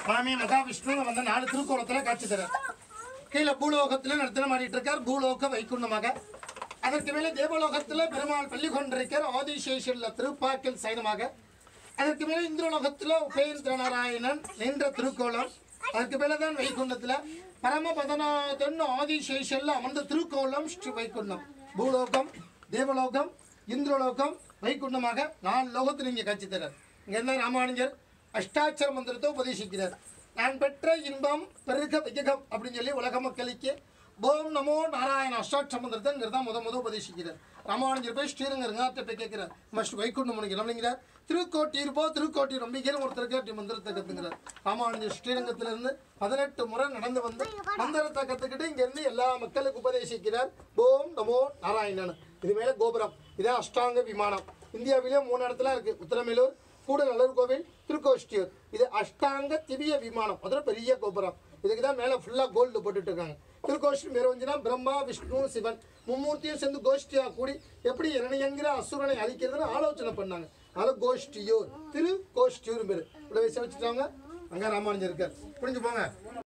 சுவாமி மகாவிஷ்ணு வந்த நாலு திருக்கோலத்துல காட்சி தரார் கீழே பூலோகத்துல நடத்தின மாறிட்டு இருக்கார் பூலோக வைகுண்டமாக அதற்கு மேலே தேவலோகத்துல பெருமாள் பள்ளி கொண்டிருக்கார் ஆதிசேஷன்ல திருப்பாக்கில் சைனமாக அதற்கு மேலே இந்திரலோகத்துல உபேந்திர நாராயணன் நின்ற திருக்கோலம் அதற்கு மேலே தான் வைகுண்டத்துல பரமபதநாதன் ஆதிசேஷன்ல அமர்ந்த திருக்கோலம் ஸ்ரீ வைகுண்டம் பூலோகம் தேவலோகம் இந்திரலோகம் வைகுண்டமாக நாலு லோகத்தில் இங்கே காட்சி தரார் இங்க என்ன ராமானுஜர் அஷ்டாட்சர மந்திரத்தை உபதேசிக்கிறார் நான் பெற்ற இன்பம் பெருக விஜகம் அப்படின்னு சொல்லி உலக மக்களுக்கு ஓம் நமோ நாராயண அஷ்டாட்சர மந்திரத்தை தான் முத முத உபதேசிக்கிறார் ராமானுஜர் போய் ஸ்ரீரங்க ரங்காட்ட போய் கேட்கிறார் மஸ்ட் வைகுண்டம் முடிக்கணும் அப்படிங்கிறார் திருக்கோட்டீர் போ திருக்கோட்டீர் ரொம்பிக்கிற ஒருத்தர் கேட்டு மந்திரத்தை கத்துங்கிறார் ராமானுஜர் ஸ்ரீரங்கத்துல இருந்து பதினெட்டு முறை நடந்து வந்து மந்திரத்தை கத்துக்கிட்டு இங்க இருந்து எல்லா மக்களுக்கு உபதேசிக்கிறார் ஓம் நமோ நாராயணன் இது மேல கோபுரம் இது அஷ்டாங்க விமானம் இந்தியாவிலே மூணு இடத்துல இருக்கு உத்தரமேலூர் கூடநல்லூர் கோவில் திருக்கோஷ்டியூர் இது அஷ்டாங்க திவ்ய விமானம் அதுல பெரிய கோபுரம் இதுக்கு தான் மேலே ஃபுல்லாக கோல்டு போட்டுட்டு இருக்காங்க திருக்கோஷ்டி மேரவஞ்சினா பிரம்மா விஷ்ணு சிவன் மும்மூர்த்தியும் சேர்ந்து கோஷ்டியா கூடி எப்படி இரணியங்கிற அசுரனை அழிக்கிறதுன்னு ஆலோசனை பண்ணாங்க அதனால கோஷ்டியூர் திரு கோஷ்டியூர் பேர் இவ்வளோ வச்சு வச்சுட்டாங்க அங்கே ராமானுஜர் இருக்கார் புரிஞ்சு போங்க